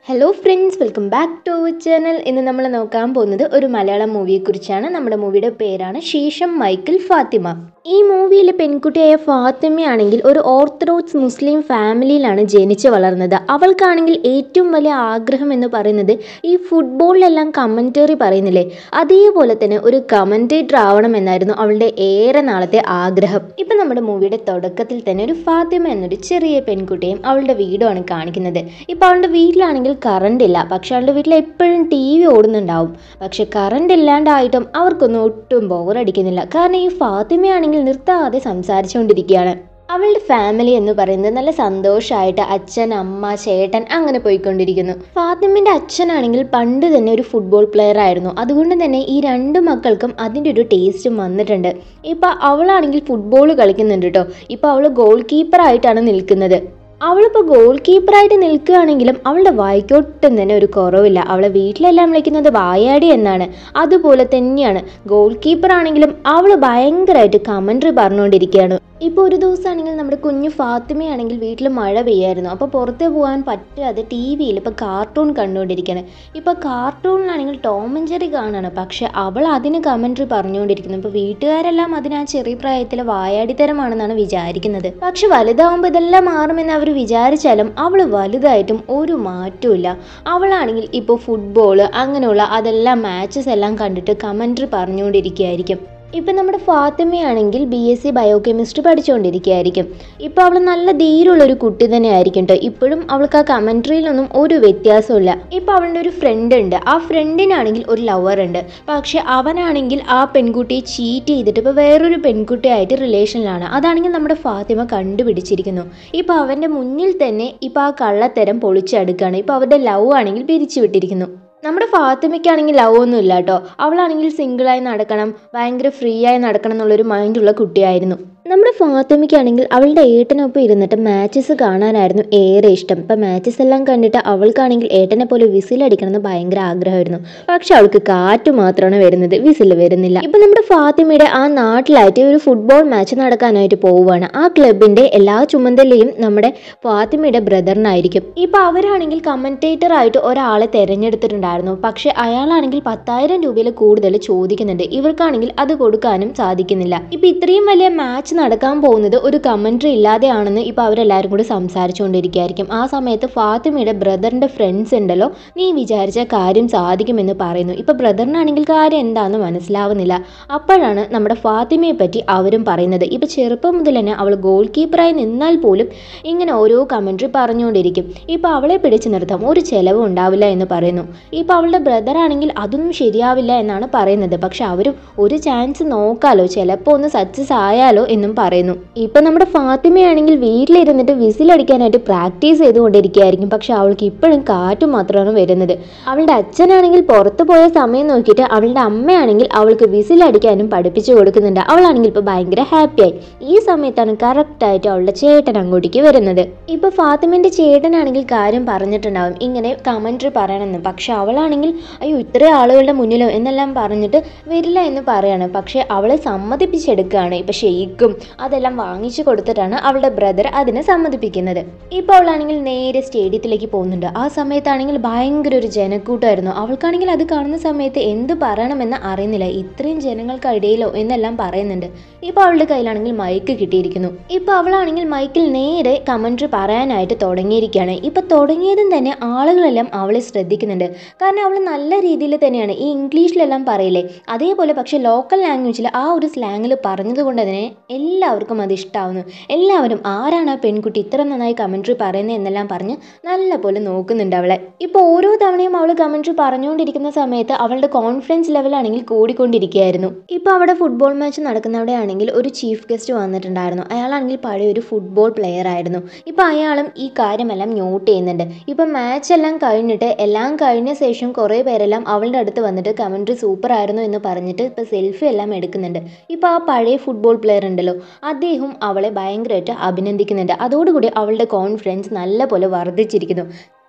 hello friends welcome back to our channel ഇന്ന് നമ്മൾ നോക്കാൻ പോകുന്നത് ഒരു മലയാളം മൂവിയെക്കുറിച്ചാണ് നമ്മുടെ മൂവിയുടെ പേരാണ് ശേഷം മൈക്കിൾ ഫാത്തിമ ഈ മൂവിയിലെ പെൺകുട്ടിയായ ഫാത്തിമയാണെങ്കിൽ ഒരു ഓർത്തഡോക്സ് മുസ്ലിം ഫാമിലിയിലാണ് ജനിച്ച് വളർന്നത് അവൾക്കാണെങ്കിൽ ഏറ്റവും വലിയ ആഗ്രഹം എന്ന് പറയുന്നത് ഈ ഫുട്ബോളിലെല്ലാം കമൻറ്ററി പറയുന്നില്ലേ അതേപോലെ തന്നെ ഒരു കമൻറ്റേറ്റർ ആവണം എന്നായിരുന്നു അവളുടെ ഏറെ നാളത്തെ ആഗ്രഹം ഇപ്പം നമ്മുടെ മൂവിയുടെ തുടക്കത്തിൽ തന്നെ ഒരു ഫാത്തിമ എന്നൊരു ചെറിയ പെൺകുട്ടിയും അവളുടെ വീടുമാണ് കാണിക്കുന്നത് ഇപ്പം അവളുടെ വീട്ടിലാണെങ്കിൽ കറണ്ട് ഇല്ല പക്ഷെ അവളുടെ വീട്ടിൽ എപ്പോഴും ടി വി ഓടുന്നുണ്ടാവും പക്ഷെ കറണ്ട് ഇല്ലാണ്ടായിട്ടും അവർക്കൊന്നും ഒട്ടും ബോറടിക്കുന്നില്ല കാരണം ഈ ഫാത്തിമയാണെങ്കിൽ നിർത്താതെ സംസാരിച്ചുകൊണ്ടിരിക്കുകയാണ് അവളുടെ ഫാമിലി എന്ന് പറയുന്നത് നല്ല സന്തോഷമായിട്ട് അച്ഛൻ അമ്മ ചേട്ടൻ അങ്ങനെ പോയിക്കൊണ്ടിരിക്കുന്നു ഫാത്തിമിൻ്റെ അച്ഛനാണെങ്കിൽ പണ്ട് തന്നെ ഒരു ഫുട്ബോൾ പ്ലെയർ ആയിരുന്നു അതുകൊണ്ട് തന്നെ ഈ രണ്ട് മക്കൾക്കും അതിൻ്റെ ഒരു ടേസ്റ്റും വന്നിട്ടുണ്ട് ഇപ്പം അവളാണെങ്കിൽ ഫുട്ബോൾ കളിക്കുന്നുണ്ട് കേട്ടോ ഇപ്പം അവൾ ഗോൾ കീപ്പറായിട്ടാണ് നിൽക്കുന്നത് അവളിപ്പോൾ ഗോൾ കീപ്പറായിട്ട് നിൽക്കുകയാണെങ്കിലും അവളുടെ വായിക്കൊട്ടും തന്നെ ഒരു കുറവില്ല അവളെ വീട്ടിലെല്ലാം വിളിക്കുന്നത് വായാടി എന്നാണ് അതുപോലെ തന്നെയാണ് ഗോൾ കീപ്പർ ആണെങ്കിലും അവൾ ഭയങ്കരമായിട്ട് കമൻട്രി പറഞ്ഞുകൊണ്ടിരിക്കുകയാണ് ഇപ്പോൾ ഒരു ദിവസമാണെങ്കിൽ നമ്മുടെ കുഞ്ഞു ഫാത്തിമയാണെങ്കിൽ വീട്ടിൽ മഴ പെയ്യായിരുന്നു അപ്പോൾ പുറത്ത് പോകാൻ പറ്റാതെ ടി വിയിൽ ഇപ്പോൾ കാർട്ടൂൺ കണ്ടുകൊണ്ടിരിക്കുകയാണ് ഇപ്പോൾ കാർട്ടൂണിലാണെങ്കിൽ ടോം ആൻഡ് ജെറി കാണാണ് പക്ഷെ അവൾ അതിന് കമൻട്രി പറഞ്ഞുകൊണ്ടിരിക്കുന്നു ഇപ്പോൾ വീട്ടുകാരെല്ലാം അതിന് ആ ചെറിയ പ്രായത്തിൽ വായാടിത്തരമാണെന്നാണ് വിചാരിക്കുന്നത് പക്ഷെ വലുതാവുമ്പോൾ ഇതെല്ലാം മാറുമെന്ന് അവർ വിചാരിച്ചാലും അവൾ വലുതായിട്ടും ഒരു മാറ്റവും അവളാണെങ്കിൽ ഇപ്പോൾ ഫുട്ബോൾ അങ്ങനെയുള്ള അതെല്ലാം മാച്ചസ് എല്ലാം കണ്ടിട്ട് കമൻട്രി പറഞ്ഞുകൊണ്ടിരിക്കുകയായിരിക്കും ഇപ്പം നമ്മുടെ ഫാത്തിമയാണെങ്കിൽ ബി എസ് സി ബയോകെമിസ്ട്രി പഠിച്ചുകൊണ്ടിരിക്കുകയായിരിക്കും ഇപ്പോൾ അവൾ നല്ല ധീരമുള്ളൊരു കുട്ടി തന്നെ ആയിരിക്കും കേട്ടോ ഇപ്പോഴും അവൾക്ക് ആ കമൻട്രിയിലൊന്നും ഒരു വ്യത്യാസമില്ല ഇപ്പോൾ അവളുടെ ഒരു ഫ്രണ്ട് ഉണ്ട് ആ ഫ്രണ്ടിനാണെങ്കിൽ ഒരു ലവർ ഉണ്ട് പക്ഷെ അവനാണെങ്കിൽ ആ പെൺകുട്ടിയെ ചീറ്റ് ചെയ്തിട്ട് ഇപ്പോൾ വേറൊരു പെൺകുട്ടിയായിട്ട് റിലേഷനിലാണ് അതാണെങ്കിൽ നമ്മുടെ ഫാത്തിമ കണ്ടുപിടിച്ചിരിക്കുന്നു ഇപ്പോൾ അവൻ്റെ മുന്നിൽ തന്നെ ഇപ്പോൾ ആ കള്ളത്തരം പൊളിച്ചെടുക്കുകയാണ് ഇപ്പോൾ അവരുടെ ലവ് ആണെങ്കിൽ പിരിച്ചു വിട്ടിരിക്കുന്നു നമ്മുടെ ഫാത്തിമയ്ക്കാണെങ്കിൽ ലവ് ഒന്നും ഇല്ല കേട്ടോ അവളാണെങ്കിൽ സിംഗിളായി നടക്കണം ഭയങ്കര ഫ്രീ ആയി നടക്കണം എന്നുള്ളൊരു മൈൻഡുള്ള കുട്ടിയായിരുന്നു നമ്മുടെ ഫാത്തിമയ്ക്കാണെങ്കിൽ അവളുടെ ഏട്ടനൊപ്പം ഇരുന്നിട്ട് മാച്ചസ് കാണാനായിരുന്നു ഏറെ ഇഷ്ടം ഇപ്പം മാച്ചസ് എല്ലാം കണ്ടിട്ട് അവൾക്കാണെങ്കിൽ ഏട്ടനെ പോലെ വിസിലടിക്കണം എന്ന് ഭയങ്കര ആഗ്രഹമായിരുന്നു പക്ഷെ അവൾക്ക് കാറ്റ് മാത്രമാണ് വരുന്നത് വിസിൽ വരുന്നില്ല ഇപ്പം നമ്മുടെ ഫാത്തിമയുടെ ആ നാട്ടിലായിട്ട് ഒരു ഫുട്ബോൾ മാച്ച് നടക്കാനായിട്ട് പോവുകയാണ് ആ ക്ലബിൻ്റെ എല്ലാ ചുമതലയും നമ്മുടെ ഫാത്തിമയുടെ ബ്രദറിനായിരിക്കും ഇപ്പം അവരാണെങ്കിൽ കമൻറ്റേറ്റർ ആയിട്ട് ഒരാളെ തിരഞ്ഞെടുത്തിട്ടുണ്ടായിരുന്നു പക്ഷെ അയാളാണെങ്കിൽ പത്തായിരം രൂപയിൽ കൂടുതൽ ചോദിക്കുന്നുണ്ട് ഇവർക്കാണെങ്കിൽ അത് കൊടുക്കാനും സാധിക്കുന്നില്ല ഇപ്പം ഇത്രയും വലിയ മാച്ച് നടക്കാൻ പോകുന്നത് ഒരു കമൻട്രി ഇല്ലാതെയാണെന്ന് ഇപ്പോൾ അവരെല്ലാവരും കൂടി സംസാരിച്ചുകൊണ്ടിരിക്കുകയായിരിക്കും ആ സമയത്ത് ഫാത്തിമയുടെ ബ്രദറിൻ്റെ ഫ്രണ്ട്സ് ഉണ്ടല്ലോ നീ വിചാരിച്ച കാര്യം സാധിക്കുമെന്ന് പറയുന്നു ഇപ്പോൾ ബ്രദറിനാണെങ്കിൽ കാര്യം എന്താണെന്ന് മനസ്സിലാവുന്നില്ല അപ്പോഴാണ് നമ്മുടെ ഫാത്തിമയെ പറ്റി അവരും പറയുന്നത് ഇപ്പോൾ ചെറുപ്പം മുതൽ തന്നെ അവൾ ഗോൾ കീപ്പറായി നിന്നാൽ പോലും ഇങ്ങനെ ഓരോ കമൻട്രി പറഞ്ഞുകൊണ്ടിരിക്കും ഇപ്പോൾ അവളെ പിടിച്ചു നിർത്താം ഒരു ചിലവും ഉണ്ടാവില്ല എന്ന് പറയുന്നു ഇപ്പോൾ അവളുടെ ബ്രദർ ആണെങ്കിൽ അതൊന്നും ശരിയാവില്ല എന്നാണ് പറയുന്നത് പക്ഷെ അവരും ഒരു ചാൻസ് നോക്കാലോ ചിലപ്പോൾ ഒന്ന് സക്സസ് ആയാലോ എന്നും പറയുന്നു ഇപ്പം നമ്മുടെ ഫാത്തിമയാണെങ്കിൽ വീട്ടിലിരുന്നിട്ട് വിസിലടിക്കാനായിട്ട് പ്രാക്ടീസ് ചെയ്തുകൊണ്ടിരിക്കുകയായിരിക്കും പക്ഷെ അവൾക്ക് ഇപ്പോഴും കാറ്റ് മാത്രമാണ് വരുന്നത് അവളുടെ അച്ഛനാണെങ്കിൽ പുറത്ത് പോയ സമയം നോക്കിയിട്ട് അവളുടെ അമ്മയാണെങ്കിൽ അവൾക്ക് വിസിലടിക്കാനും പഠിപ്പിച്ചു കൊടുക്കുന്നുണ്ട് അവളാണെങ്കിൽ ഇപ്പോൾ ഭയങ്കര ഹാപ്പിയായി ഈ സമയത്താണ് കറക്റ്റായിട്ട് അവളുടെ ചേട്ടൻ അങ്ങോട്ടേക്ക് വരുന്നത് ഇപ്പോൾ ഫാത്തിമൻ്റെ ചേട്ടനാണെങ്കിൽ കാര്യം പറഞ്ഞിട്ടുണ്ടാവും ഇങ്ങനെ കമൻട്രി പറയണമെന്ന് പക്ഷെ അവളാണെങ്കിൽ അയ്യോ ഇത്രയും ആളുകളുടെ മുന്നിലോ എന്നെല്ലാം പറഞ്ഞിട്ട് വരില്ല എന്ന് പറയാണ് പക്ഷെ അവളെ സമ്മതിപ്പിച്ചെടുക്കുകയാണ് ഇപ്പം ഷെയ്ക്കും അതെല്ലാം വാങ്ങിച്ചു കൊടുത്തിട്ടാണ് അവളുടെ ബ്രദർ അതിനെ സമ്മതിപ്പിക്കുന്നത് ഇപ്പോൾ അവളാണെങ്കിൽ നേരെ സ്റ്റേഡിയത്തിലേക്ക് പോകുന്നുണ്ട് ആ സമയത്താണെങ്കിൽ ഭയങ്കര ഒരു ജനക്കൂട്ടമായിരുന്നു അവൾക്കാണെങ്കിൽ അത് കാണുന്ന സമയത്ത് എന്ത് പറയണമെന്ന് അറിയുന്നില്ല ഇത്രയും ജനങ്ങൾക്കിടയിലോ എന്നെല്ലാം പറയുന്നുണ്ട് ഇപ്പോൾ അവളുടെ കയ്യിലാണെങ്കിൽ മൈക്ക് കിട്ടിയിരിക്കുന്നു ഇപ്പോൾ അവളാണെങ്കിൽ മൈക്കിൽ നേരെ കമൻട്രി പറയാനായിട്ട് തുടങ്ങിയിരിക്കുകയാണ് ഇപ്പോൾ തുടങ്ങിയതും തന്നെ ആളുകളെല്ലാം അവളെ ശ്രദ്ധിക്കുന്നുണ്ട് കാരണം അവൾ നല്ല രീതിയിൽ തന്നെയാണ് ഈ ഇംഗ്ലീഷിലെല്ലാം പറയില്ലേ അതേപോലെ പക്ഷേ ലോക്കൽ ലാംഗ്വേജിൽ ആ ഒരു സ്ലാങ്ങിൽ പറഞ്ഞതുകൊണ്ട് തന്നെ എല്ലാവർക്കും അത് ഇഷ്ടമാവുന്നു എല്ലാവരും ആരാണ് ആ പെൺകുട്ടി ഇത്ര നന്നായി കമൻട്രി പറയുന്നത് എന്നെല്ലാം പറഞ്ഞ് നല്ല പോലെ നോക്കുന്നുണ്ട് അവളെ ഇപ്പോൾ ഓരോ തവണയും അവൾ കമൻട്രി പറഞ്ഞുകൊണ്ടിരിക്കുന്ന സമയത്ത് അവളുടെ കോൺഫിഡൻസ് ലെവലാണെങ്കിൽ കൂടിക്കൊണ്ടിരിക്കുകയായിരുന്നു ഇപ്പോൾ അവിടെ ഫുട്ബോൾ മാച്ച് നടക്കുന്നവിടെ ആണെങ്കിൽ ഒരു ചീഫ് ഗസ്റ്റ് വന്നിട്ടുണ്ടായിരുന്നു അയാളാണെങ്കിൽ പഴയ ഒരു ഫുട്ബോൾ പ്ലെയർ ആയിരുന്നു ഇപ്പോൾ അയാളും ഈ കാര്യമെല്ലാം നോട്ട് ചെയ്യുന്നുണ്ട് ഇപ്പോൾ മാച്ച് എല്ലാം കഴിഞ്ഞിട്ട് എല്ലാം കഴിഞ്ഞ ശേഷം കുറേ പേരെല്ലാം അവളുടെ അടുത്ത് വന്നിട്ട് കമൻട്രി സൂപ്പർ ആയിരുന്നു എന്ന് പറഞ്ഞിട്ട് ഇപ്പോൾ സെൽഫി എല്ലാം എടുക്കുന്നുണ്ട് ഇപ്പോൾ ആ പഴയ ഫുട്ബോൾ പ്ലെയർ ഉണ്ടല്ലോ അദ്ദേഹം അവളെ ഭയങ്കരമായിട്ട് അഭിനന്ദിക്കുന്നുണ്ട് അതോടുകൂടി അവളുടെ കോൺഫിഡൻസ് നല്ല പോലെ വർദ്ധിച്ചിരിക്കുന്നു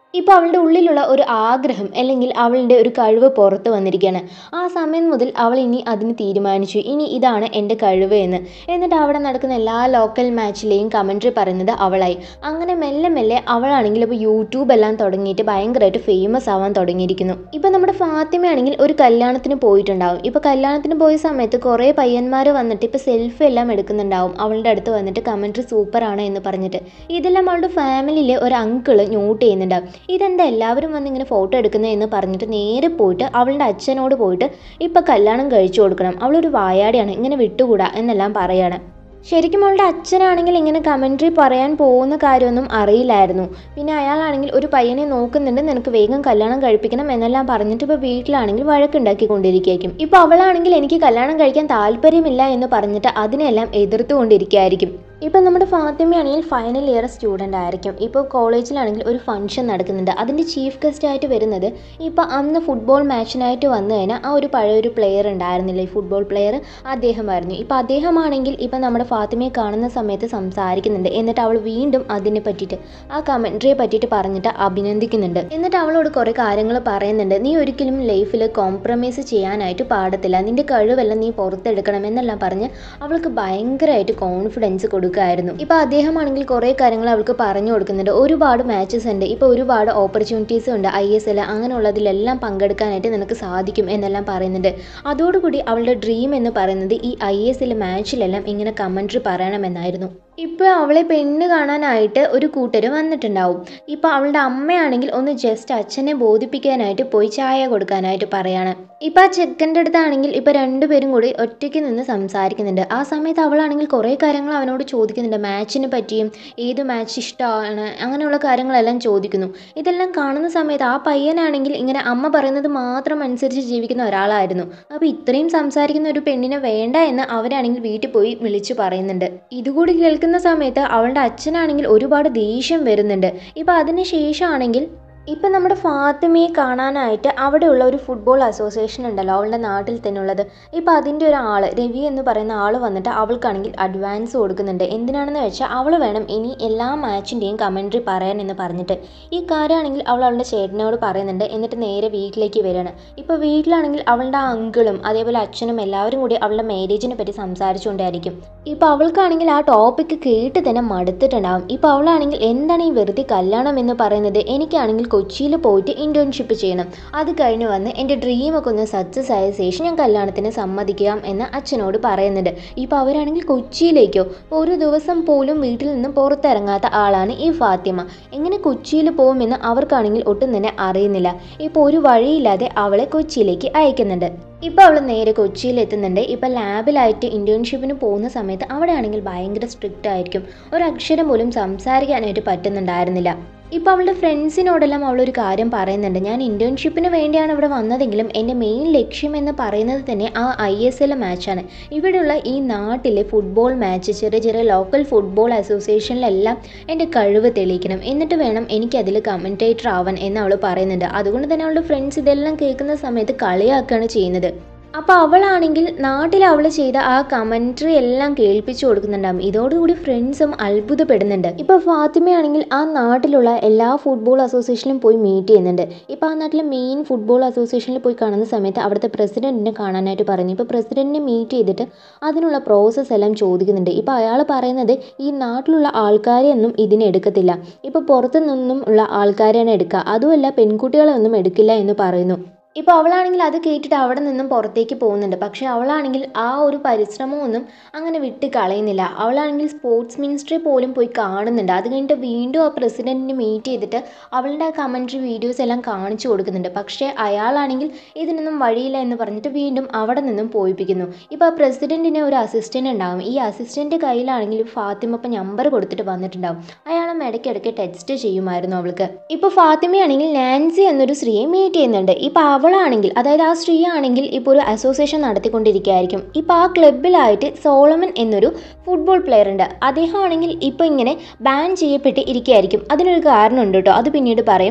ഇപ്പോൾ അവളുടെ ഉള്ളിലുള്ള ഒരു ആഗ്രഹം അല്ലെങ്കിൽ അവളുടെ ഒരു കഴിവ് പുറത്ത് വന്നിരിക്കുകയാണ് ആ സമയം മുതൽ അവൾ ഇനി അതിന് തീരുമാനിച്ചു ഇനി ഇതാണ് എൻ്റെ കഴിവ് എന്ന് എന്നിട്ട് അവിടെ നടക്കുന്ന എല്ലാ ലോക്കൽ മാച്ചിലെയും കമൻട്രി പറയുന്നത് അവളായി അങ്ങനെ മെല്ലെ മെല്ലെ അവളാണെങ്കിൽ ഇപ്പോൾ യൂട്യൂബ് എല്ലാം തുടങ്ങിയിട്ട് ഭയങ്കരമായിട്ട് ഫേമസ് ആവാൻ തുടങ്ങിയിരിക്കുന്നു ഇപ്പോൾ നമ്മുടെ ഫാത്തിമയാണെങ്കിൽ ഒരു കല്യാണത്തിന് പോയിട്ടുണ്ടാവും ഇപ്പോൾ കല്യാണത്തിന് പോയ സമയത്ത് കുറേ പയ്യന്മാർ വന്നിട്ട് ഇപ്പോൾ സെൽഫി എല്ലാം എടുക്കുന്നുണ്ടാവും അവളുടെ അടുത്ത് വന്നിട്ട് കമൻട്രി സൂപ്പറാണ് എന്ന് പറഞ്ഞിട്ട് ഇതെല്ലാം അവളുടെ ഫാമിലിയിലെ ഒരു അങ്കിള് നോട്ട് ചെയ്യുന്നുണ്ടാവും ഇതെന്താ എല്ലാവരും വന്ന് ഇങ്ങനെ ഫോട്ടോ എടുക്കുന്നത് എന്ന് പറഞ്ഞിട്ട് നേരെ പോയിട്ട് അവളുടെ അച്ഛനോട് പോയിട്ട് ഇപ്പം കല്യാണം കഴിച്ചു കൊടുക്കണം അവളൊരു വായാടിയാണ് ഇങ്ങനെ വിട്ടുകൂടാ എന്നെല്ലാം പറയാണ് ശരിക്കും അവളുടെ അച്ഛനാണെങ്കിൽ ഇങ്ങനെ കമൻട്രി പറയാൻ പോകുന്ന കാര്യമൊന്നും അറിയില്ലായിരുന്നു പിന്നെ അയാളാണെങ്കിൽ ഒരു പയ്യനെ നോക്കുന്നുണ്ട് നിനക്ക് വേഗം കല്യാണം കഴിപ്പിക്കണം എന്നെല്ലാം പറഞ്ഞിട്ട് ഇപ്പോൾ വീട്ടിലാണെങ്കിൽ വഴക്കുണ്ടാക്കിക്കൊണ്ടിരിക്കുകയായിരിക്കും ഇപ്പോൾ അവളാണെങ്കിൽ എനിക്ക് കല്യാണം കഴിക്കാൻ താല്പര്യമില്ല എന്ന് പറഞ്ഞിട്ട് അതിനെല്ലാം എതിർത്തുകൊണ്ടിരിക്കുകയായിരിക്കും ഇപ്പം നമ്മുടെ ഫാത്തിമയാണെങ്കിൽ ഫൈനൽ ഇയർ സ്റ്റുഡൻ്റ് ആയിരിക്കും ഇപ്പോൾ കോളേജിലാണെങ്കിൽ ഒരു ഫംഗ്ഷൻ നടക്കുന്നുണ്ട് അതിൻ്റെ ചീഫ് ഗസ്റ്റ് ആയിട്ട് വരുന്നത് ഇപ്പോൾ അന്ന് ഫുട്ബോൾ മാച്ചിനായിട്ട് വന്നു കഴിഞ്ഞാൽ ആ ഒരു പഴയൊരു പ്ലെയർ ഉണ്ടായിരുന്നില്ലേ ഈ ഫുട്ബോൾ പ്ലെയർ അദ്ദേഹമായിരുന്നു ഇപ്പോൾ അദ്ദേഹമാണെങ്കിൽ ഇപ്പം നമ്മുടെ ഫാത്തിമയെ കാണുന്ന സമയത്ത് സംസാരിക്കുന്നുണ്ട് എന്നിട്ട് അവൾ വീണ്ടും അതിനെ പറ്റിയിട്ട് ആ കമൻട്രിയെ പറ്റിയിട്ട് പറഞ്ഞിട്ട് അഭിനന്ദിക്കുന്നുണ്ട് എന്നിട്ട് അവളോട് കുറേ കാര്യങ്ങൾ പറയുന്നുണ്ട് നീ ഒരിക്കലും ലൈഫിൽ കോംപ്രമൈസ് ചെയ്യാനായിട്ട് പാടത്തില്ല നിന്റെ കഴിവെല്ലാം നീ പുറത്തെടുക്കണം എന്നെല്ലാം പറഞ്ഞ് അവൾക്ക് ഭയങ്കരമായിട്ട് കോൺഫിഡൻസ് കൊടുക്കുമായിരുന്നു ഇപ്പോൾ അദ്ദേഹമാണെങ്കിൽ കുറേ കാര്യങ്ങൾ അവൾക്ക് പറഞ്ഞു കൊടുക്കുന്നുണ്ട് ഒരുപാട് മാച്ചസ് ഉണ്ട് ഇപ്പോൾ ഒരുപാട് ഓപ്പർച്യൂണിറ്റീസ് ഉണ്ട് ഐ എസ് എൽ അങ്ങനെയുള്ളതിലെല്ലാം പങ്കെടുക്കാനായിട്ട് നിനക്ക് സാധിക്കും എന്നെല്ലാം പറയുന്നുണ്ട് അതോടുകൂടി അവളുടെ ഡ്രീം എന്ന് പറയുന്നത് ഈ ഐ എസ് എൽ മാച്ചിലെല്ലാം ഇങ്ങനെ കമൻട്രി പറയണമെന്നായിരുന്നു ഇപ്പോൾ അവളെ പെണ്ണ് കാണാനായിട്ട് ഒരു കൂട്ടര് വന്നിട്ടുണ്ടാവും ഇപ്പോൾ അവളുടെ അമ്മയാണെങ്കിൽ ഒന്ന് ജസ്റ്റ് അച്ഛനെ ബോധിപ്പിക്കാനായിട്ട് പോയി ചായ കൊടുക്കാനായിട്ട് പറയാണ് ഇപ്പോൾ ആ ചെക്കൻ്റെ അടുത്താണെങ്കിൽ ഇപ്പോൾ രണ്ടുപേരും കൂടി ഒറ്റയ്ക്ക് നിന്ന് സംസാരിക്കുന്നുണ്ട് ആ സമയത്ത് അവളാണെങ്കിൽ കുറേ കാര്യങ്ങൾ അവനോട് ചോദിക്കുന്നുണ്ട് മാച്ചിനെ പറ്റിയും ഏത് മാച്ച് ഇഷ്ടമാണ് അങ്ങനെയുള്ള കാര്യങ്ങളെല്ലാം ചോദിക്കുന്നു ഇതെല്ലാം കാണുന്ന സമയത്ത് ആ പയ്യനാണെങ്കിൽ ഇങ്ങനെ അമ്മ പറയുന്നത് മാത്രം അനുസരിച്ച് ജീവിക്കുന്ന ഒരാളായിരുന്നു അപ്പോൾ ഇത്രയും സംസാരിക്കുന്ന ഒരു പെണ്ണിനെ വേണ്ട എന്ന് അവരാണെങ്കിൽ വീട്ടിൽ പോയി വിളിച്ചു പറയുന്നുണ്ട് ഇതുകൂടി കേൾക്കുന്ന സമയത്ത് അവളുടെ അച്ഛനാണെങ്കിൽ ഒരുപാട് ദേഷ്യം വരുന്നുണ്ട് ഇപ്പോൾ അതിന് ശേഷമാണെങ്കിൽ ഇപ്പം നമ്മുടെ ഫാത്തിമയെ കാണാനായിട്ട് അവിടെയുള്ള ഒരു ഫുട്ബോൾ അസോസിയേഷൻ ഉണ്ടല്ലോ അവളുടെ നാട്ടിൽ തന്നെ ഉള്ളത് ഇപ്പം അതിൻ്റെ ഒരാൾ രവി എന്ന് പറയുന്ന ആൾ വന്നിട്ട് അവൾക്കാണെങ്കിൽ അഡ്വാൻസ് കൊടുക്കുന്നുണ്ട് എന്തിനാണെന്ന് വെച്ചാൽ അവൾ വേണം ഇനി എല്ലാ മാച്ചിൻ്റെയും കമൻട്രി പറയാൻ എന്ന് പറഞ്ഞിട്ട് ഈ കാര്യമാണെങ്കിൽ അവൾ അവളുടെ ചേട്ടനോട് പറയുന്നുണ്ട് എന്നിട്ട് നേരെ വീട്ടിലേക്ക് വരികയാണ് ഇപ്പോൾ വീട്ടിലാണെങ്കിൽ അവളുടെ അങ്കിളും അതേപോലെ അച്ഛനും എല്ലാവരും കൂടി അവളുടെ മാരേജിനെ പറ്റി സംസാരിച്ചുകൊണ്ടായിരിക്കും ഇപ്പോൾ അവൾക്കാണെങ്കിൽ ആ ടോപ്പിക്ക് കേട്ട് തന്നെ മടുത്തിട്ടുണ്ടാവും ഇപ്പോൾ അവളാണെങ്കിൽ എന്താണ് ഈ വെറുതെ കല്യാണം എന്ന് പറയുന്നത് എനിക്കാണെങ്കിൽ കൊച്ചിയിൽ പോയിട്ട് ഇൻറ്റേൺഷിപ്പ് ചെയ്യണം അത് കഴിഞ്ഞ് വന്ന് എൻ്റെ ഡ്രീമൊക്കെ ഒന്ന് സക്സസ് ആയ ശേഷം ഞാൻ കല്യാണത്തിന് സമ്മതിക്കാം എന്ന് അച്ഛനോട് പറയുന്നുണ്ട് ഇപ്പോൾ അവരാണെങ്കിൽ കൊച്ചിയിലേക്കോ ഒരു ദിവസം പോലും വീട്ടിൽ നിന്ന് പുറത്തിറങ്ങാത്ത ആളാണ് ഈ ഫാത്തിമ എങ്ങനെ കൊച്ചിയിൽ പോകുമെന്ന് അവർക്കാണെങ്കിൽ ഒട്ടും തന്നെ അറിയുന്നില്ല ഇപ്പോൾ ഒരു വഴിയില്ലാതെ അവളെ കൊച്ചിയിലേക്ക് അയക്കുന്നുണ്ട് ഇപ്പോൾ അവൾ നേരെ കൊച്ചിയിൽ എത്തുന്നുണ്ട് ഇപ്പോൾ ലാബിലായിട്ട് ഇൻറ്റേൺഷിപ്പിന് പോകുന്ന സമയത്ത് അവിടെ ആണെങ്കിൽ ഭയങ്കര സ്ട്രിക്റ്റ് ആയിരിക്കും ഒരക്ഷരം പോലും സംസാരിക്കാനായിട്ട് പറ്റുന്നുണ്ടായിരുന്നില്ല ഇപ്പോൾ അവളുടെ ഫ്രണ്ട്സിനോടെല്ലാം അവളൊരു കാര്യം പറയുന്നുണ്ട് ഞാൻ ഇൻറ്റേൺഷിപ്പിന് വേണ്ടിയാണ് ഇവിടെ വന്നതെങ്കിലും എൻ്റെ മെയിൻ ലക്ഷ്യം എന്ന് പറയുന്നത് തന്നെ ആ ഐ എസ് എൽ മാച്ചാണ് ഇവിടെയുള്ള ഈ നാട്ടിലെ ഫുട്ബോൾ മാച്ച് ചെറിയ ചെറിയ ലോക്കൽ ഫുട്ബോൾ അസോസിയേഷനിലെല്ലാം എൻ്റെ കഴിവ് തെളിയിക്കണം എന്നിട്ട് വേണം എനിക്കതിൽ കമൻറ്റേറ്റർ ആവാൻ എന്ന് അവൾ പറയുന്നുണ്ട് അതുകൊണ്ട് തന്നെ അവളുടെ ഫ്രണ്ട്സ് ഇതെല്ലാം കേൾക്കുന്ന സമയത്ത് കളിയാക്കുകയാണ് ചെയ്യുന്നത് അപ്പോൾ അവളാണെങ്കിൽ നാട്ടിൽ അവൾ ചെയ്ത ആ കമൻട്രി എല്ലാം കേൾപ്പിച്ചു കൊടുക്കുന്നുണ്ടാവും ഇതോടുകൂടി ഫ്രണ്ട്സും അത്ഭുതപ്പെടുന്നുണ്ട് ഇപ്പോൾ ഫാത്തിമയാണെങ്കിൽ ആ നാട്ടിലുള്ള എല്ലാ ഫുട്ബോൾ അസോസിയേഷനിലും പോയി മീറ്റ് ചെയ്യുന്നുണ്ട് ഇപ്പോൾ ആ നാട്ടിലെ മെയിൻ ഫുട്ബോൾ അസോസിയേഷനിൽ പോയി കാണുന്ന സമയത്ത് അവിടുത്തെ പ്രസിഡന്റിനെ കാണാനായിട്ട് പറഞ്ഞു ഇപ്പോൾ പ്രസിഡന്റിനെ മീറ്റ് ചെയ്തിട്ട് അതിനുള്ള പ്രോസസ്സ് എല്ലാം ചോദിക്കുന്നുണ്ട് ഇപ്പോൾ അയാൾ പറയുന്നത് ഈ നാട്ടിലുള്ള ആൾക്കാരെ ഒന്നും ഇതിന് എടുക്കത്തില്ല ഇപ്പോൾ പുറത്തു നിന്നും ഉള്ള ആൾക്കാരെയാണ് എടുക്കുക അതുമല്ല പെൺകുട്ടികളെ ഒന്നും എടുക്കില്ല എന്ന് പറയുന്നു ഇപ്പോൾ അവളാണെങ്കിൽ അത് കേട്ടിട്ട് അവിടെ നിന്നും പുറത്തേക്ക് പോകുന്നുണ്ട് പക്ഷേ അവളാണെങ്കിൽ ആ ഒരു പരിശ്രമമൊന്നും അങ്ങനെ വിട്ട് കളയുന്നില്ല അവളാണെങ്കിൽ സ്പോർട്സ് മിനിസ്ട്രി പോലും പോയി കാണുന്നുണ്ട് അത് കഴിഞ്ഞിട്ട് വീണ്ടും ആ പ്രസിഡൻറ്റിനെ മീറ്റ് ചെയ്തിട്ട് അവളുടെ ആ കമൻട്രി വീഡിയോസ് എല്ലാം കാണിച്ചു കൊടുക്കുന്നുണ്ട് പക്ഷേ അയാളാണെങ്കിൽ ഇതിനൊന്നും വഴിയില്ല എന്ന് പറഞ്ഞിട്ട് വീണ്ടും അവിടെ നിന്നും പോയിപ്പിക്കുന്നു ഇപ്പോൾ ആ പ്രസിഡൻറ്റിന് ഒരു അസിസ്റ്റൻ്റ് ഉണ്ടാകും ഈ അസിസ്റ്റൻ്റ് കയ്യിലാണെങ്കിൽ ഫാത്തിമ ഇപ്പം നമ്പർ കൊടുത്തിട്ട് വന്നിട്ടുണ്ടാവും അയാളും ഇടയ്ക്കിടയ്ക്ക് ടെക്സ്റ്റ് ചെയ്യുമായിരുന്നു അവൾക്ക് ഇപ്പോൾ ഫാത്തിമയാണെങ്കിൽ നാൻസി എന്നൊരു സ്ത്രീയെ മീറ്റ് ചെയ്യുന്നുണ്ട് ഇപ്പോൾ അവളാണെങ്കിൽ അതായത് ആ സ്ത്രീ ആണെങ്കിൽ ഇപ്പോൾ ഒരു അസോസിയേഷൻ നടത്തിക്കൊണ്ടിരിക്കുകയായിരിക്കും ഇപ്പോൾ ആ ക്ലബിലായിട്ട് സോളമൻ എന്നൊരു ഫുട്ബോൾ പ്ലെയർ ഉണ്ട് അദ്ദേഹം ആണെങ്കിൽ ഇപ്പോൾ ഇങ്ങനെ ബാൻ ചെയ്യപ്പെട്ട് ഇരിക്കുകയായിരിക്കും അതിനൊരു കാരണമുണ്ട് കേട്ടോ അത് പിന്നീട് പറയും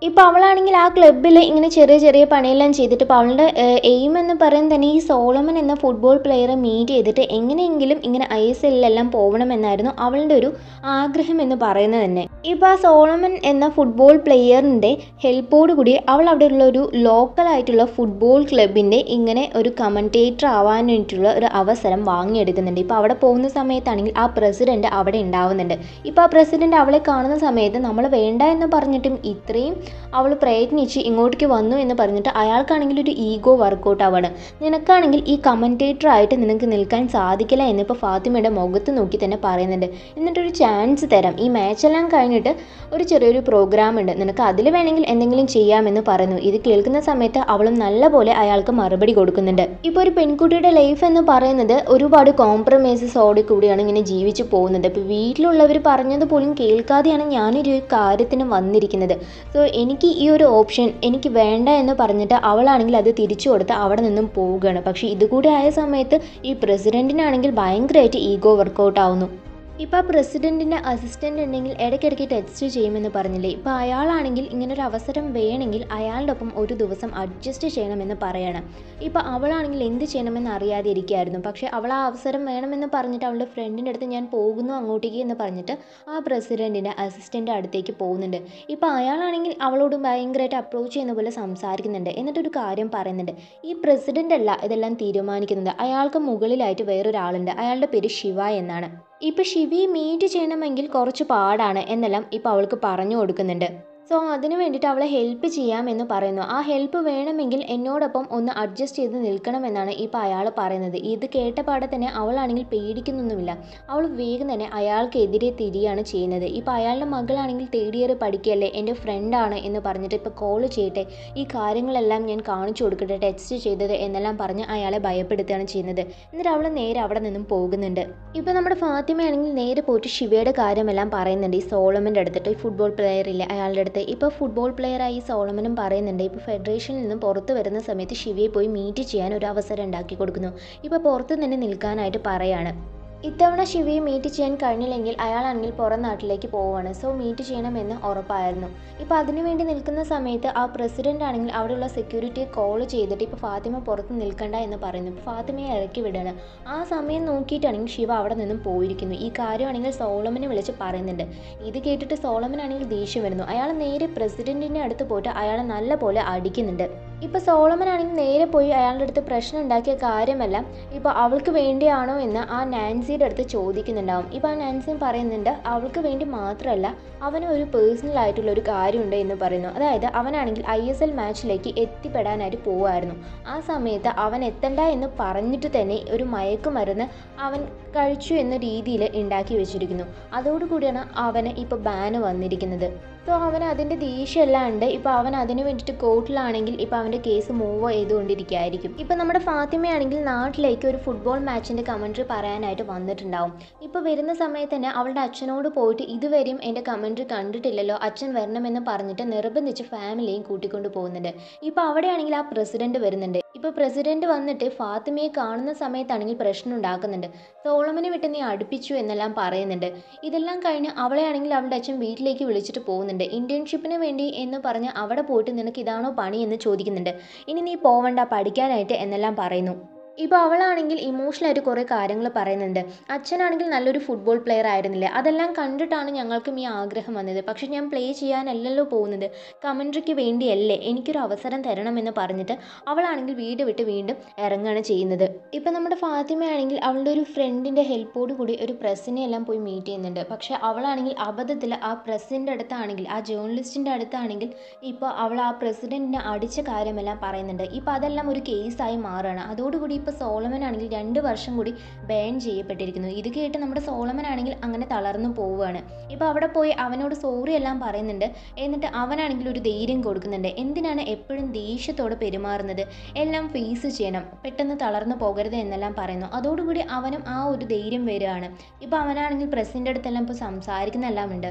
ഇപ്പോൾ അവളാണെങ്കിൽ ആ ക്ലബ്ബിൽ ഇങ്ങനെ ചെറിയ ചെറിയ പണിയെല്ലാം ചെയ്തിട്ട് ഇപ്പോൾ അവളുടെ എയിം എന്ന് പറയുന്നത് തന്നെ ഈ സോളമൻ എന്ന ഫുട്ബോൾ പ്ലെയറെ മീറ്റ് ചെയ്തിട്ട് എങ്ങനെയെങ്കിലും ഇങ്ങനെ ഐ എസ് എല്ലിലെല്ലാം പോകണമെന്നായിരുന്നു അവളുടെ ഒരു ആഗ്രഹം എന്ന് പറയുന്നത് തന്നെ ഇപ്പോൾ ആ സോളമൻ എന്ന ഫുട്ബോൾ പ്ലെയറിൻ്റെ ഹെൽപ്പോട് കൂടി അവൾ അവിടെയുള്ള ഒരു ലോക്കലായിട്ടുള്ള ഫുട്ബോൾ ക്ലബിൻ്റെ ഇങ്ങനെ ഒരു കമൻറ്റേറ്റർ ആവാൻ വേണ്ടിയിട്ടുള്ള ഒരു അവസരം വാങ്ങിയെടുക്കുന്നുണ്ട് ഇപ്പോൾ അവിടെ പോകുന്ന സമയത്താണെങ്കിൽ ആ പ്രസിഡന്റ് അവിടെ ഉണ്ടാവുന്നുണ്ട് ഇപ്പോൾ ആ പ്രസിഡന്റ് അവളെ കാണുന്ന സമയത്ത് നമ്മൾ വേണ്ട എന്ന് പറഞ്ഞിട്ടും ഇത്രയും അവൾ പ്രയത്നിച്ച് ഇങ്ങോട്ടേക്ക് വന്നു എന്ന് പറഞ്ഞിട്ട് അയാൾക്കാണെങ്കിൽ ഒരു ഈഗോ വർക്കൗട്ട് ആവാണ് നിനക്കാണെങ്കിൽ ഈ കമൻറ്റേറ്റർ ആയിട്ട് നിനക്ക് നിൽക്കാൻ സാധിക്കില്ല എന്നിപ്പോൾ ഫാത്തിമയുടെ മുഖത്ത് നോക്കി തന്നെ പറയുന്നുണ്ട് എന്നിട്ടൊരു ചാൻസ് തരാം ഈ മാച്ചെല്ലാം കഴിഞ്ഞിട്ട് ഒരു ചെറിയൊരു പ്രോഗ്രാം ഉണ്ട് നിനക്ക് അതിൽ വേണമെങ്കിൽ എന്തെങ്കിലും ചെയ്യാമെന്ന് പറയുന്നു ഇത് കേൾക്കുന്ന സമയത്ത് അവളും നല്ലപോലെ അയാൾക്ക് മറുപടി കൊടുക്കുന്നുണ്ട് ഇപ്പോൾ ഒരു പെൺകുട്ടിയുടെ ലൈഫ് എന്ന് പറയുന്നത് ഒരുപാട് കോംപ്രമൈസസോടെ കൂടിയാണ് ഇങ്ങനെ ജീവിച്ചു പോകുന്നത് ഇപ്പോൾ വീട്ടിലുള്ളവർ പറഞ്ഞത് പോലും കേൾക്കാതെയാണ് ഞാനൊരു കാര്യത്തിന് വന്നിരിക്കുന്നത് സോ എനിക്ക് ഈ ഒരു ഓപ്ഷൻ എനിക്ക് വേണ്ട എന്ന് പറഞ്ഞിട്ട് അവളാണെങ്കിൽ അത് തിരിച്ചു കൊടുത്ത് അവിടെ നിന്നും പോവുകയാണ് പക്ഷേ ഇതുകൂടി ആയ സമയത്ത് ഈ പ്രസിഡൻറ്റിനാണെങ്കിൽ ഭയങ്കരമായിട്ട് ഈഗോ വർക്കൗട്ട് ആവുന്നു ഇപ്പോൾ ആ പ്രസിഡൻറ്റിൻ്റെ അസിസ്റ്റൻ്റ് ഉണ്ടെങ്കിൽ ഇടയ്ക്കിടയ്ക്ക് ടെസ്റ്റ് ചെയ്യുമെന്ന് പറഞ്ഞില്ലേ ഇപ്പോൾ അയാളാണെങ്കിൽ ഇങ്ങനൊരു അവസരം വേണമെങ്കിൽ അയാളുടെ ഒപ്പം ഒരു ദിവസം അഡ്ജസ്റ്റ് ചെയ്യണമെന്ന് പറയണം ഇപ്പോൾ അവളാണെങ്കിൽ എന്ത് ചെയ്യണമെന്ന് അറിയാതെ ഇരിക്കുകയായിരുന്നു പക്ഷേ അവൾ ആ അവസരം വേണമെന്ന് പറഞ്ഞിട്ട് അവളുടെ ഫ്രണ്ടിൻ്റെ അടുത്ത് ഞാൻ പോകുന്നു അങ്ങോട്ടേക്ക് എന്ന് പറഞ്ഞിട്ട് ആ പ്രസിഡൻറ്റിൻ്റെ അസിസ്റ്റൻ്റ് അടുത്തേക്ക് പോകുന്നുണ്ട് ഇപ്പോൾ അയാളാണെങ്കിൽ അവളോട് ഭയങ്കരമായിട്ട് അപ്രോച്ച് ചെയ്യുന്ന പോലെ സംസാരിക്കുന്നുണ്ട് എന്നിട്ടൊരു കാര്യം പറയുന്നുണ്ട് ഈ പ്രസിഡൻ്റ് അല്ല ഇതെല്ലാം തീരുമാനിക്കുന്നത് അയാൾക്ക് മുകളിലായിട്ട് വേറൊരാളുണ്ട് അയാളുടെ പേര് ശിവ എന്നാണ് ഇപ്പോൾ ശിവയെ മീറ്റ് ചെയ്യണമെങ്കിൽ കുറച്ച് പാടാണ് എന്നെല്ലാം ഇപ്പോൾ അവൾക്ക് പറഞ്ഞു കൊടുക്കുന്നുണ്ട് സോ അതിന് വേണ്ടിയിട്ട് അവളെ ഹെൽപ്പ് ചെയ്യാമെന്ന് പറയുന്നു ആ ഹെൽപ്പ് വേണമെങ്കിൽ എന്നോടൊപ്പം ഒന്ന് അഡ്ജസ്റ്റ് ചെയ്ത് നിൽക്കണമെന്നാണ് ഇപ്പോൾ അയാൾ പറയുന്നത് ഇത് കേട്ട പാടെ തന്നെ അവളാണെങ്കിൽ പേടിക്കുന്നൊന്നുമില്ല അവൾ വേഗം തന്നെ അയാൾക്കെതിരെ തിരിയാണ് ചെയ്യുന്നത് ഇപ്പോൾ അയാളുടെ മകളാണെങ്കിൽ തേർഡ് ഇയർ പഠിക്കുകയല്ലേ എൻ്റെ ഫ്രണ്ടാണ് എന്ന് പറഞ്ഞിട്ട് ഇപ്പോൾ കോൾ ചെയ്യട്ടെ ഈ കാര്യങ്ങളെല്ലാം ഞാൻ കാണിച്ചു കൊടുക്കട്ടെ ടെക്സ്റ്റ് ചെയ്തത് എന്നെല്ലാം പറഞ്ഞ് അയാളെ ഭയപ്പെടുത്തുകയാണ് ചെയ്യുന്നത് എന്നിട്ട് അവൾ നേരെ അവിടെ നിന്നും പോകുന്നുണ്ട് ഇപ്പോൾ നമ്മുടെ ഫാത്തിമയാണെങ്കിൽ നേരെ പോയിട്ട് ശിവയുടെ കാര്യമെല്ലാം പറയുന്നുണ്ട് ഈ സോളമൻ്റെ അടുത്തിട്ട് ഈ ഫുട്ബോൾ പ്ലെയർ ഇല്ലേ അയാളുടെ അടുത്ത് ഇപ്പോൾ ഫുട്ബോൾ പ്ലെയറായി സോളമനും പറയുന്നുണ്ട് ഇപ്പോൾ ഫെഡറേഷനിൽ നിന്നും പുറത്ത് വരുന്ന സമയത്ത് ശിവയെ പോയി മീറ്റ് ചെയ്യാൻ ഒരു അവസരം ഉണ്ടാക്കി കൊടുക്കുന്നു ഇപ്പോൾ പുറത്ത് തന്നെ നിൽക്കാനായിട്ട് പറയാണ് ഇത്തവണ ശിവയെ മീറ്റ് ചെയ്യാൻ കഴിഞ്ഞില്ലെങ്കിൽ അയാളാണെങ്കിൽ പുറം നാട്ടിലേക്ക് പോവുകയാണ് സോ മീറ്റ് ചെയ്യണമെന്ന് ഉറപ്പായിരുന്നു ഇപ്പോൾ അതിനുവേണ്ടി നിൽക്കുന്ന സമയത്ത് ആ പ്രസിഡന്റ് ആണെങ്കിൽ അവിടെയുള്ള സെക്യൂരിറ്റിയെ കോൾ ചെയ്തിട്ട് ഇപ്പോൾ ഫാത്തിമ പുറത്ത് നിൽക്കണ്ട എന്ന് പറയുന്നു ഇപ്പോൾ ഫാത്തിമയെ ഇറക്കി വിടുകയാണ് ആ സമയം നോക്കിയിട്ടാണെങ്കിൽ ശിവ അവിടെ നിന്നും പോയിരിക്കുന്നു ഈ കാര്യമാണെങ്കിൽ സോളമനെ വിളിച്ച് പറയുന്നുണ്ട് ഇത് കേട്ടിട്ട് സോളമനാണെങ്കിൽ ദേഷ്യം വരുന്നു അയാൾ നേരെ പ്രസിഡന്റിൻ്റെ അടുത്ത് പോയിട്ട് അയാളെ നല്ല പോലെ അടിക്കുന്നുണ്ട് ഇപ്പോൾ സോളമനാണെങ്കിൽ നേരെ പോയി അയാളുടെ അടുത്ത് പ്രശ്നം ഉണ്ടാക്കിയ കാര്യമെല്ലാം ഇപ്പോൾ അവൾക്ക് വേണ്ടിയാണോ എന്ന് ആ നാൻസിയുടെ അടുത്ത് ചോദിക്കുന്നുണ്ടാവും ഇപ്പോൾ ആ നാൻസി പറയുന്നുണ്ട് അവൾക്ക് വേണ്ടി മാത്രമല്ല അവന് ഒരു പേഴ്സണൽ ആയിട്ടുള്ള ഒരു കാര്യമുണ്ട് എന്ന് പറയുന്നു അതായത് അവനാണെങ്കിൽ ഐ എസ് എൽ മാച്ചിലേക്ക് എത്തിപ്പെടാനായിട്ട് പോവുമായിരുന്നു ആ സമയത്ത് അവൻ എത്തണ്ട എന്ന് പറഞ്ഞിട്ട് തന്നെ ഒരു മയക്കുമരുന്ന് അവൻ കഴിച്ചു എന്ന രീതിയിൽ ഉണ്ടാക്കി വെച്ചിരിക്കുന്നു അതോടുകൂടിയാണ് അവന് ഇപ്പോൾ ബാന് വന്നിരിക്കുന്നത് സോ അവൻ അതിൻ്റെ ദേഷ്യമെല്ലാം ഉണ്ട് ഇപ്പോൾ അവൻ അതിന് വേണ്ടിയിട്ട് കോർട്ടിലാണെങ്കിൽ ഇപ്പോൾ അവൻ്റെ കേസ് മൂവ് ചെയ്തുകൊണ്ടിരിക്കുകയായിരിക്കും ഇപ്പോൾ നമ്മുടെ ഫാത്തിമയാണെങ്കിൽ നാട്ടിലേക്ക് ഒരു ഫുട്ബോൾ മാച്ചിൻ്റെ കമൻട്രി പറയാനായിട്ട് വന്നിട്ടുണ്ടാവും ഇപ്പോൾ വരുന്ന സമയത്ത് തന്നെ അവളുടെ അച്ഛനോട് പോയിട്ട് ഇതുവരെയും എൻ്റെ കമൻട്രി കണ്ടിട്ടില്ലല്ലോ അച്ഛൻ വരണമെന്ന് പറഞ്ഞിട്ട് നിർബന്ധിച്ച് ഫാമിലിയും കൂട്ടിക്കൊണ്ട് പോകുന്നുണ്ട് ഇപ്പോൾ അവിടെയാണെങ്കിൽ ആ പ്രസിഡന്റ് വരുന്നുണ്ട് ഇപ്പോൾ പ്രസിഡന്റ് വന്നിട്ട് ഫാത്തിമയെ കാണുന്ന സമയത്താണെങ്കിൽ പ്രശ്നം ഉണ്ടാക്കുന്നുണ്ട് സോളമനെ വിട്ട് നീ അടുപ്പിച്ചു എന്നെല്ലാം പറയുന്നുണ്ട് ഇതെല്ലാം കഴിഞ്ഞ് അവളെ ആണെങ്കിൽ അവളുടെ അച്ഛൻ വീട്ടിലേക്ക് വിളിച്ചിട്ട് പോകുന്നുണ്ട് ഇന്റേൺഷിപ്പിന് വേണ്ടി എന്ന് പറഞ്ഞ് അവിടെ പോയിട്ട് നിനക്ക് ഇതാണോ പണി എന്ന് ചോദിക്കുന്നുണ്ട് ഇനി നീ പോവണ്ട പഠിക്കാനായിട്ട് എന്നെല്ലാം പറയുന്നു ഇപ്പോൾ അവളാണെങ്കിൽ ഇമോഷണലായിട്ട് കുറേ കാര്യങ്ങൾ പറയുന്നുണ്ട് അച്ഛനാണെങ്കിൽ നല്ലൊരു ഫുട്ബോൾ പ്ലെയർ ആയിരുന്നില്ലേ അതെല്ലാം കണ്ടിട്ടാണ് ഞങ്ങൾക്കും ഈ ആഗ്രഹം വന്നത് പക്ഷെ ഞാൻ പ്ലേ ചെയ്യാനല്ലല്ലോ പോകുന്നത് കമൻട്രിക്ക് വേണ്ടിയല്ലേ എനിക്കൊരു അവസരം തരണമെന്ന് പറഞ്ഞിട്ട് അവളാണെങ്കിൽ വീട് വിട്ട് വീണ്ടും ഇറങ്ങുകയാണ് ചെയ്യുന്നത് ഇപ്പം നമ്മുടെ ഫാത്തിമയാണെങ്കിൽ അവളുടെ ഒരു ഫ്രണ്ടിൻ്റെ ഹെൽപ്പോട് കൂടി ഒരു പ്രസ്സിനെ എല്ലാം പോയി മീറ്റ് ചെയ്യുന്നുണ്ട് പക്ഷെ അവളാണെങ്കിൽ അബദ്ധത്തിൽ ആ പ്രസ്സിൻ്റെ അടുത്താണെങ്കിൽ ആ ജേർണലിസ്റ്റിൻ്റെ അടുത്താണെങ്കിൽ ഇപ്പോൾ അവൾ ആ പ്രസിഡൻറ്റിനെ അടിച്ച കാര്യമെല്ലാം പറയുന്നുണ്ട് ഇപ്പോൾ അതെല്ലാം ഒരു കേസായി മാറുകയാണ് അതോടുകൂടി ഇപ്പോൾ സോളമൻ ആണെങ്കിൽ രണ്ട് വർഷം കൂടി ബാൻ ചെയ്യപ്പെട്ടിരിക്കുന്നു ഇത് കേട്ട് നമ്മുടെ സോളമൻ ആണെങ്കിൽ അങ്ങനെ തളർന്നു പോവുകയാണ് ഇപ്പോൾ അവിടെ പോയി അവനോട് സോറി എല്ലാം പറയുന്നുണ്ട് എന്നിട്ട് അവനാണെങ്കിൽ ഒരു ധൈര്യം കൊടുക്കുന്നുണ്ട് എന്തിനാണ് എപ്പോഴും ദേഷ്യത്തോടെ പെരുമാറുന്നത് എല്ലാം ഫേസ് ചെയ്യണം പെട്ടെന്ന് തളർന്നു പോകരുത് എന്നെല്ലാം പറയുന്നു അതോടുകൂടി അവനും ആ ഒരു ധൈര്യം വരികയാണ് ഇപ്പോൾ അവനാണെങ്കിൽ പ്രസിൻ്റെ അടുത്തെല്ലാം ഇപ്പോൾ സംസാരിക്കുന്നെല്ലാം ഉണ്ട്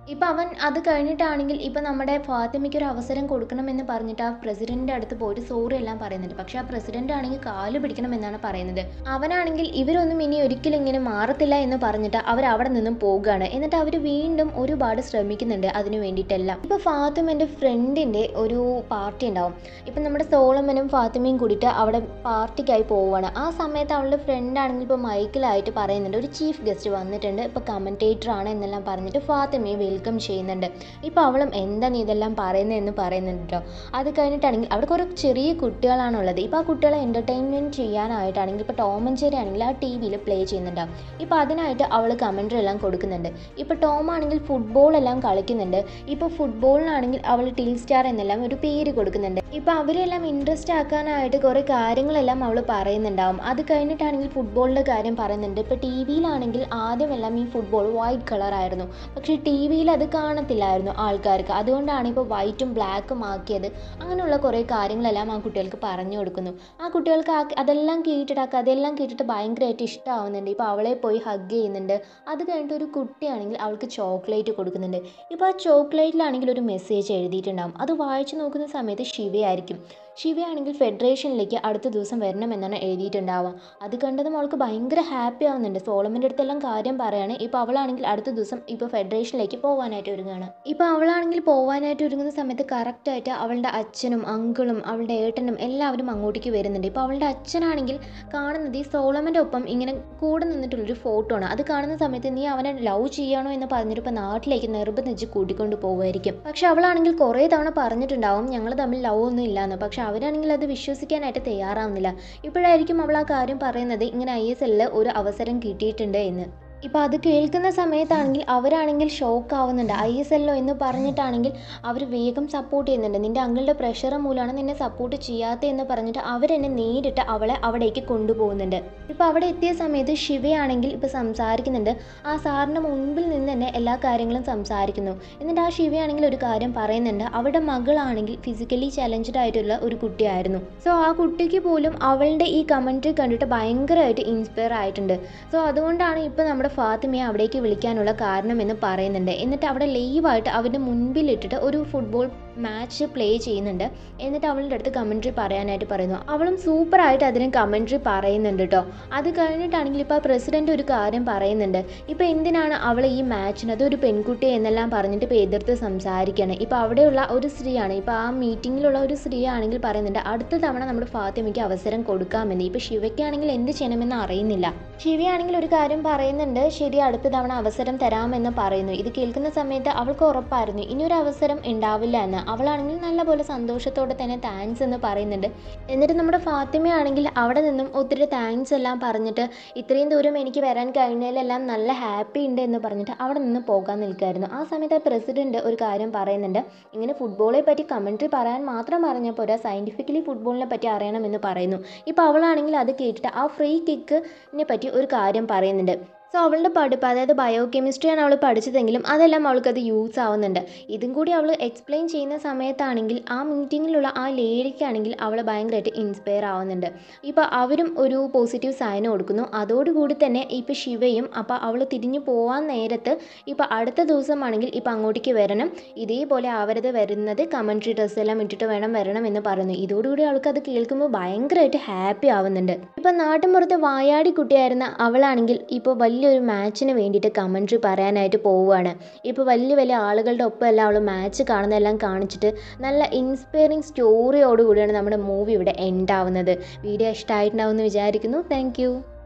ഇപ്പം അവൻ അത് കഴിഞ്ഞിട്ടാണെങ്കിൽ ഇപ്പം നമ്മുടെ ഫാത്തിമയ്ക്ക് ഒരു അവസരം കൊടുക്കണമെന്ന് പറഞ്ഞിട്ട് ആ പ്രസിഡന്റിൻ്റെ അടുത്ത് പോയിട്ട് സോറി എല്ലാം പറയുന്നുണ്ട് പക്ഷേ ആ പ്രസിഡന്റ് ആണെങ്കിൽ കാല് പിടിക്കണമെന്നാണ് പറയുന്നത് അവനാണെങ്കിൽ ഇവരൊന്നും ഇനി ഒരിക്കലും ഇങ്ങനെ മാറത്തില്ല എന്ന് പറഞ്ഞിട്ട് അവർ അവിടെ നിന്നും പോകുകയാണ് എന്നിട്ട് അവർ വീണ്ടും ഒരുപാട് ശ്രമിക്കുന്നുണ്ട് അതിന് വേണ്ടിയിട്ടെല്ലാം ഇപ്പോൾ ഫാത്തിമൻ്റെ ഫ്രണ്ടിൻ്റെ ഒരു പാർട്ടി ഉണ്ടാവും ഇപ്പം നമ്മുടെ സോളമനും ഫാത്തിമയും കൂടിയിട്ട് അവിടെ പാർട്ടിക്കായി പോവുകയാണ് ആ സമയത്ത് അവളുടെ ഫ്രണ്ട് ആണെങ്കിൽ ഇപ്പോൾ മൈക്കിലായിട്ട് പറയുന്നുണ്ട് ഒരു ചീഫ് ഗസ്റ്റ് വന്നിട്ടുണ്ട് ഇപ്പോൾ കമൻറ്റേറ്റർ ആണ് എന്നെല്ലാം പറഞ്ഞിട്ട് ഫാത്തിമയെ വെൽക്കം ചെയ്യുന്നുണ്ട് ഇപ്പോൾ അവളും എന്താ നീ ഇതെല്ലാം പറയുന്നതെന്ന് പറയുന്നുണ്ട് കേട്ടോ അത് കഴിഞ്ഞിട്ടാണെങ്കിൽ അവിടെ കുറേ ചെറിയ കുട്ടികളാണുള്ളത് ഇപ്പോൾ ആ കുട്ടികളെ എൻ്റർടൈൻമെൻറ്റ് ചെയ്യാനായിട്ടാണെങ്കിൽ ഇപ്പോൾ ടോം ആൻഡ് ജെറി ആണെങ്കിൽ ആ ടി വിയിൽ പ്ലേ ചെയ്യുന്നുണ്ടാവും ഇപ്പോൾ അതിനായിട്ട് അവൾ കമൻറ്ററി എല്ലാം കൊടുക്കുന്നുണ്ട് ഇപ്പോൾ ടോം ആണെങ്കിൽ ഫുട്ബോൾ എല്ലാം കളിക്കുന്നുണ്ട് ഇപ്പോൾ ഫുട്ബോളിനാണെങ്കിൽ അവൾ ടീൽ സ്റ്റാർ എന്നെല്ലാം ഒരു പേര് കൊടുക്കുന്നുണ്ട് ഇപ്പോൾ അവരെല്ലാം ഇൻട്രസ്റ്റ് ആക്കാനായിട്ട് കുറേ കാര്യങ്ങളെല്ലാം അവൾ പറയുന്നുണ്ടാവും അത് കഴിഞ്ഞിട്ടാണെങ്കിൽ ഫുട്ബോളിൻ്റെ കാര്യം പറയുന്നുണ്ട് ഇപ്പോൾ ടി വിയിലാണെങ്കിൽ ആദ്യമെല്ലാം ഈ ഫുട്ബോൾ വൈറ്റ് കളറായിരുന്നു പക്ഷേ ടി വിയിൽ അത് കാണത്തില്ലായിരുന്നു ആൾക്കാർക്ക് അതുകൊണ്ടാണ് ഇപ്പോൾ വൈറ്റും ബ്ലാക്കും ആക്കിയത് അങ്ങനെയുള്ള കുറേ കാര്യങ്ങളെല്ലാം ആ കുട്ടികൾക്ക് പറഞ്ഞു കൊടുക്കുന്നു ആ കുട്ടികൾക്ക് ആ അതെല്ലാം കേട്ടിട്ട് ആ കഥയെല്ലാം കേട്ടിട്ട് ഭയങ്കരമായിട്ട് ഇഷ്ടമാവുന്നുണ്ട് ഇപ്പോൾ അവളെ പോയി ഹഗ് ചെയ്യുന്നുണ്ട് അത് കഴിഞ്ഞിട്ട് ഒരു കുട്ടിയാണെങ്കിൽ അവൾക്ക് ചോക്ലേറ്റ് കൊടുക്കുന്നുണ്ട് ഇപ്പോൾ ആ ചോക്ലേറ്റിലാണെങ്കിൽ ഒരു മെസ്സേജ് എഴുതിയിട്ടുണ്ടാവും അത് വായിച്ചു നോക്കുന്ന സമയത്ത് ശിവയായിരിക്കും ശിവയാണെങ്കിൽ ഫെഡറേഷനിലേക്ക് അടുത്ത ദിവസം വരണമെന്നാണ് എഴുതിയിട്ടുണ്ടാവുക അത് കണ്ടതും അവൾക്ക് ഭയങ്കര ഹാപ്പി ആവുന്നുണ്ട് സോളമൻ്റെ അടുത്തെല്ലാം കാര്യം പറയാണ് ഇപ്പോൾ അവളാണെങ്കിൽ അടുത്ത ദിവസം ഇപ്പോൾ ഫെഡറേഷനിലേക്ക് പോകാനായിട്ട് ഒരുങ്ങുകയാണ് ഇപ്പോൾ അവളാണെങ്കിൽ പോകാനായിട്ട് ഒരുങ്ങുന്ന സമയത്ത് കറക്റ്റായിട്ട് അവളുടെ അച്ഛനും അങ്കിളും അവളുടെ ഏട്ടനും എല്ലാവരും അങ്ങോട്ടേക്ക് വരുന്നുണ്ട് ഇപ്പോൾ അവളുടെ അച്ഛനാണെങ്കിൽ കാണുന്നത് ഈ സോളമൻ്റെ ഒപ്പം ഇങ്ങനെ കൂടെ നിന്നിട്ടുള്ളൊരു ഫോട്ടോ ആണ് അത് കാണുന്ന സമയത്ത് നീ അവനെ ലവ് ചെയ്യണോ എന്ന് പറഞ്ഞിട്ട് ഇപ്പോൾ നാട്ടിലേക്ക് നിർബന്ധിച്ച് കൂട്ടിക്കൊണ്ട് പോകുമായിരിക്കും പക്ഷെ അവളാണെങ്കിൽ കുറേ തവണ പറഞ്ഞിട്ടുണ്ടാവും ഞങ്ങൾ തമ്മിൽ ലവ് ഒന്നും ഇല്ലാന്ന് പക്ഷെ അവരാണെങ്കിൽ അത് വിശ്വസിക്കാനായിട്ട് തയ്യാറാവുന്നില്ല ഇപ്പോഴായിരിക്കും അവൾ ആ കാര്യം പറയുന്നത് ഇങ്ങനെ ഐ എസ് എല്ലിൽ ഒരു അവസരം കിട്ടിയിട്ടുണ്ട് എന്ന് ഇപ്പോൾ അത് കേൾക്കുന്ന സമയത്താണെങ്കിൽ അവരാണെങ്കിൽ ഷോക്ക് ആവുന്നുണ്ട് ഐ എസ് എല്ലോ എന്ന് പറഞ്ഞിട്ടാണെങ്കിൽ അവർ വേഗം സപ്പോർട്ട് ചെയ്യുന്നുണ്ട് നിൻ്റെ അങ്കിളുടെ പ്രഷർ മൂലമാണ് നിന്നെ സപ്പോർട്ട് ചെയ്യാത്തത് എന്ന് പറഞ്ഞിട്ട് അവരെന്നെ നേരിട്ട് അവളെ അവിടേക്ക് കൊണ്ടുപോകുന്നുണ്ട് ഇപ്പോൾ അവിടെ എത്തിയ സമയത്ത് ശിവയാണെങ്കിൽ ഇപ്പോൾ സംസാരിക്കുന്നുണ്ട് ആ സാറിൻ്റെ മുൻപിൽ നിന്ന് തന്നെ എല്ലാ കാര്യങ്ങളും സംസാരിക്കുന്നു എന്നിട്ട് ആ ശിവയാണെങ്കിൽ ഒരു കാര്യം പറയുന്നുണ്ട് അവളുടെ മകളാണെങ്കിൽ ഫിസിക്കലി ചലഞ്ചഡ് ആയിട്ടുള്ള ഒരു കുട്ടിയായിരുന്നു സോ ആ കുട്ടിക്ക് പോലും അവളുടെ ഈ കമൻറ്റ് കണ്ടിട്ട് ഭയങ്കരമായിട്ട് ഇൻസ്പയർ ആയിട്ടുണ്ട് സോ അതുകൊണ്ടാണ് ഇപ്പോൾ നമ്മുടെ ഫാത്തിമയെ അവിടേക്ക് വിളിക്കാനുള്ള കാരണമെന്ന് പറയുന്നുണ്ട് എന്നിട്ട് അവിടെ ലൈവായിട്ട് അവരുടെ മുൻപിലിട്ടിട്ട് ഒരു ഫുട്ബോൾ മാച്ച് പ്ലേ ചെയ്യുന്നുണ്ട് എന്നിട്ട് അവളുടെ അടുത്ത് കമൻട്രി പറയാനായിട്ട് പറയുന്നു അവളും സൂപ്പറായിട്ട് അതിന് കമൻട്രി പറയുന്നുണ്ട് കേട്ടോ അത് കഴിഞ്ഞിട്ടാണെങ്കിൽ ഇപ്പോൾ പ്രസിഡന്റ് ഒരു കാര്യം പറയുന്നുണ്ട് ഇപ്പോൾ എന്തിനാണ് അവൾ ഈ മാച്ചിന് അതൊരു പെൺകുട്ടി എന്നെല്ലാം പറഞ്ഞിട്ട് ഇപ്പോൾ എതിർത്ത് സംസാരിക്കുകയാണ് ഇപ്പോൾ അവിടെയുള്ള ഒരു സ്ത്രീയാണ് ഇപ്പോൾ ആ മീറ്റിങ്ങിലുള്ള ഒരു സ്ത്രീ ആണെങ്കിൽ പറയുന്നുണ്ട് അടുത്ത തവണ നമ്മുടെ ഫാത്തിമയ്ക്ക് അവസരം കൊടുക്കാമെന്ന് ഇപ്പോൾ ശിവയ്ക്കാണെങ്കിൽ എന്ത് ചെയ്യണമെന്ന് അറിയുന്നില്ല ശിവയാണെങ്കിൽ ഒരു കാര്യം പറയുന്നുണ്ട് ശരി അടുത്ത തവണ അവസരം തരാമെന്ന് പറയുന്നു ഇത് കേൾക്കുന്ന സമയത്ത് അവൾക്ക് ഉറപ്പായിരുന്നു ഇനിയൊരു അവസരം ഉണ്ടാവില്ല എന്ന് അവളാണെങ്കിൽ നല്ലപോലെ സന്തോഷത്തോടെ തന്നെ താങ്ക്സ് എന്ന് പറയുന്നുണ്ട് എന്നിട്ട് നമ്മുടെ ഫാത്തിമയാണെങ്കിൽ അവിടെ നിന്നും ഒത്തിരി താങ്ക്സ് എല്ലാം പറഞ്ഞിട്ട് ഇത്രയും ദൂരം എനിക്ക് വരാൻ കഴിഞ്ഞതിലെല്ലാം നല്ല ഹാപ്പി ഉണ്ട് എന്ന് പറഞ്ഞിട്ട് അവിടെ നിന്ന് പോകാൻ നിൽക്കുമായിരുന്നു ആ സമയത്ത് പ്രസിഡന്റ് ഒരു കാര്യം പറയുന്നുണ്ട് ഇങ്ങനെ ഫുട്ബോളെ പറ്റി കമൻട്രി പറയാൻ മാത്രം പറഞ്ഞാൽ പോരാ സയൻറ്റിഫിക്കലി ഫുട്ബോളിനെ പറ്റി അറിയണമെന്ന് പറയുന്നു ഇപ്പോൾ അവളാണെങ്കിൽ അത് കേട്ടിട്ട് ആ ഫ്രീ കിക്കിനെ പറ്റി ഒരു കാര്യം പറയുന്നുണ്ട് സോ അവളുടെ പഠിപ്പ് അതായത് ബയോ കെമിസ്ട്രിയാണ് അവൾ പഠിച്ചതെങ്കിലും അതെല്ലാം അവൾക്കത് യൂസ് ആവുന്നുണ്ട് ഇതും കൂടി അവൾ എക്സ്പ്ലെയിൻ ചെയ്യുന്ന സമയത്താണെങ്കിൽ ആ മീറ്റിങ്ങിലുള്ള ആ ലേഡിക്കാണെങ്കിൽ അവൾ ഭയങ്കരമായിട്ട് ഇൻസ്പയർ ആവുന്നുണ്ട് ഇപ്പോൾ അവരും ഒരു പോസിറ്റീവ് സൈൻ കൊടുക്കുന്നു അതോടുകൂടി തന്നെ ഇപ്പോൾ ശിവയും അപ്പോൾ അവൾ തിരിഞ്ഞു പോവാൻ നേരത്ത് ഇപ്പോൾ അടുത്ത ദിവസമാണെങ്കിൽ ഇപ്പോൾ അങ്ങോട്ടേക്ക് വരണം ഇതേപോലെ ആവരുത് വരുന്നത് കമൻട്രി ഡ്രസ്സെല്ലാം ഇട്ടിട്ട് വേണം വരണം എന്ന് പറയുന്നു ഇതോടുകൂടി അവൾക്ക് അത് കേൾക്കുമ്പോൾ ഭയങ്കരമായിട്ട് ഹാപ്പി ആവുന്നുണ്ട് ഇപ്പോൾ നാട്ടിൻപുറത്തെ വായാടി കുട്ടിയായിരുന്ന അവളാണെങ്കിൽ ഇപ്പോൾ വലിയൊരു മാച്ചിന് വേണ്ടിയിട്ട് കമൻട്രി പറയാനായിട്ട് പോവുകയാണ് ഇപ്പോൾ വലിയ വലിയ ആളുകളുടെ ഒപ്പം എല്ലാം അവൾ മാച്ച് കാണുന്നതെല്ലാം കാണിച്ചിട്ട് നല്ല ഇൻസ്പയറിങ് സ്റ്റോറിയോടുകൂടിയാണ് നമ്മുടെ മൂവി ഇവിടെ എൻഡ് ആവുന്നത് വീഡിയോ ഇഷ്ടമായിട്ടുണ്ടാവും എന്ന് വിചാരിക്കുന്നു താങ്ക്